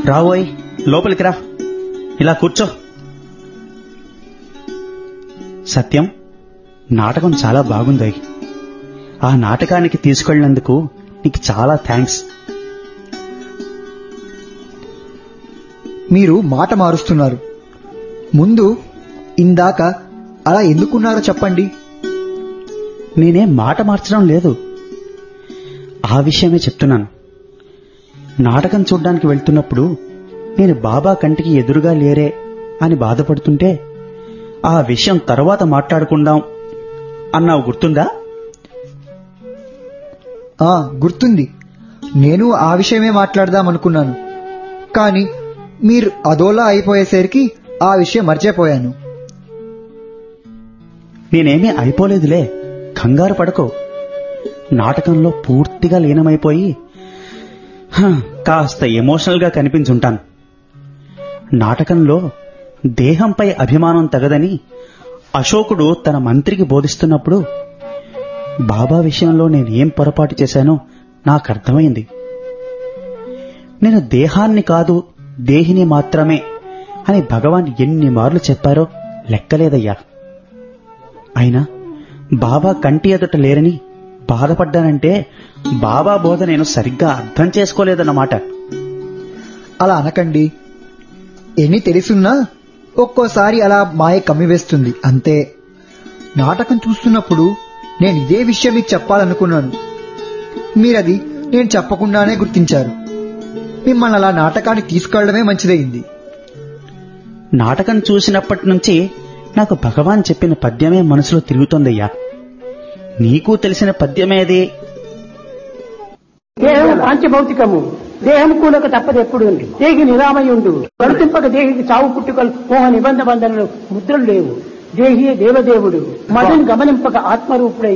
రావోయ్ లోపలికి రా ఇలా కూర్చో సత్యం నాటకం చాలా బాగుంది ఆ నాటకానికి తీసుకెళ్ళినందుకు నీకు చాలా థ్యాంక్స్ మీరు మాట మారుస్తున్నారు ముందు ఇందాక అలా ఎందుకున్నారో చెప్పండి నేనేం మాట మార్చడం లేదు ఆ విషయమే చెప్తున్నాను నాటకం చూడ్డానికి వెళ్తున్నప్పుడు నేను బాబా కంటికి ఎదురుగా లేరే అని బాధపడుతుంటే ఆ విషయం తర్వాత మాట్లాడుకుందాం అన్నావు గుర్తుందా ఆ గుర్తుంది నేను ఆ విషయమే మాట్లాడదాం అనుకున్నాను కానీ మీరు అదోలా అయిపోయేసరికి ఆ విషయం మర్చిపోయాను నేనేమీ అయిపోలేదులే కంగారు పడకో నాటకంలో పూర్తిగా లీనమైపోయి హ, కాస్త ఎమోషనల్గా కనిపించుంటాను నాటకంలో దేహంపై అభిమానం తగదని అశోకుడు తన మంత్రికి బోధిస్తున్నప్పుడు బాబా విషయంలో నేనేం పొరపాటు చేశానో నాకు అర్థమైంది నేను దేహాన్ని కాదు దేహిని మాత్రమే అని భగవాన్ ఎన్ని మార్లు చెప్పారో లెక్కలేదయ్యా అయినా బాబా కంటి ఎదుట లేరని బాధపడ్డానంటే బాబా బోధ నేను సరిగ్గా అర్థం చేసుకోలేదన్నమాట అలా అనకండి ఎన్ని తెలుసున్నా ఒక్కోసారి అలా మాయ కమ్మివేస్తుంది అంతే నాటకం చూస్తున్నప్పుడు నేను ఇదే విషయం మీకు చెప్పాలనుకున్నాను మీరది నేను చెప్పకుండానే గుర్తించారు మిమ్మల్ని అలా నాటకానికి తీసుకెళ్లడమే మంచిదయింది నాటకం చూసినప్పటి నుంచి నాకు భగవాన్ చెప్పిన పద్యమే మనసులో తిరుగుతోందయ్యా నీకు తెలిసిన పద్యమేది దేహం పాంచభౌతికము దేహం కూడక తప్పదు ఎప్పుడు దేహి నిరామయుండు వర్తింపక దేహికి చావు పుట్టుకలు మోహ నిబంధ బంధనలు ముద్రలు లేవు దేహియే దేవదేవుడు మదం గమనింపక ఆత్మరూపుడై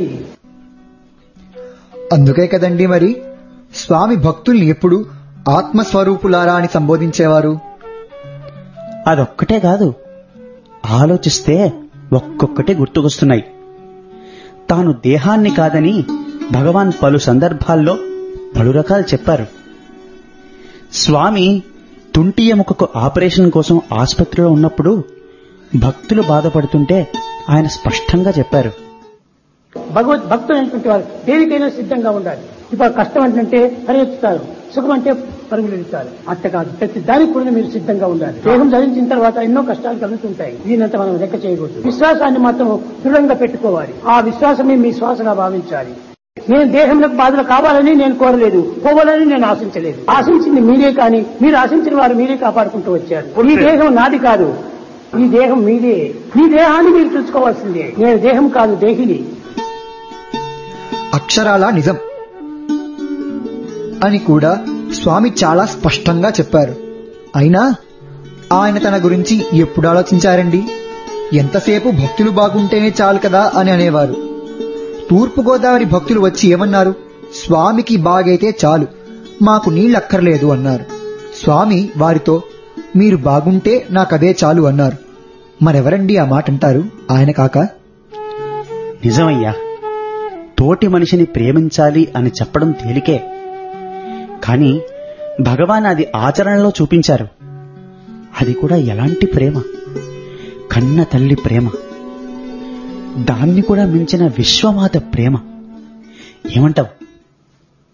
అందుకే కదండి మరి స్వామి భక్తుల్ని ఎప్పుడు ఆత్మస్వరూపులారా అని సంబోధించేవారు అదొక్కటే కాదు ఆలోచిస్తే ఒక్కొక్కటి గుర్తుకొస్తున్నాయి తాను దేహాన్ని కాదని భగవాన్ పలు సందర్భాల్లో పలు రకాలు చెప్పారు స్వామి తుంటి ఎముకకు ఆపరేషన్ కోసం ఆసుపత్రిలో ఉన్నప్పుడు భక్తులు బాధపడుతుంటే ఆయన స్పష్టంగా చెప్పారు భగవద్ భక్తులు అనేటువంటి వారు దేనికైనా సిద్ధంగా ఉండాలి ఇప్పుడు కష్టం అంటే పరిగెత్తుతారు సుఖం అంటే పరుగులెడతారు అట్ట కాదు ప్రతి దానికి కూడా మీరు సిద్ధంగా ఉండాలి దేహం ధరించిన తర్వాత ఎన్నో కష్టాలు కలుగుతుంటాయి దీనంతా మనం లెక్క చేయకూడదు విశ్వాసాన్ని మాత్రం దృఢంగా పెట్టుకోవాలి ఆ విశ్వాసమే మీ శ్వాసగా భావించాలి నేను దేహంలో బాధలు కావాలని నేను కోరలేదు పోవాలని నేను ఆశించలేదు ఆశించింది మీరే కానీ మీరు ఆశించిన వారు మీరే కాపాడుకుంటూ వచ్చారు ఈ దేహం నాది కాదు ఈ దేహం మీదే మీ దేహాన్ని మీరు చూసుకోవాల్సిందే నేను దేహం కాదు దేహిని అక్షరాల నిజం అని కూడా స్వామి చాలా స్పష్టంగా చెప్పారు అయినా ఆయన తన గురించి ఎప్పుడు ఆలోచించారండి ఎంతసేపు భక్తులు బాగుంటేనే చాలు కదా అని అనేవారు తూర్పుగోదావరి భక్తులు వచ్చి ఏమన్నారు స్వామికి బాగైతే చాలు మాకు నీళ్ళక్కర్లేదు అన్నారు స్వామి వారితో మీరు బాగుంటే నాకదే చాలు అన్నారు మరెవరండి ఆ మాట అంటారు ఆయన కాక నిజమయ్యా తోటి మనిషిని ప్రేమించాలి అని చెప్పడం తేలికే కాని భగవాన్ అది ఆచరణలో చూపించారు అది కూడా ఎలాంటి ప్రేమ కన్న తల్లి ప్రేమ దాన్ని కూడా మించిన విశ్వమాత ప్రేమ ఏమంటావు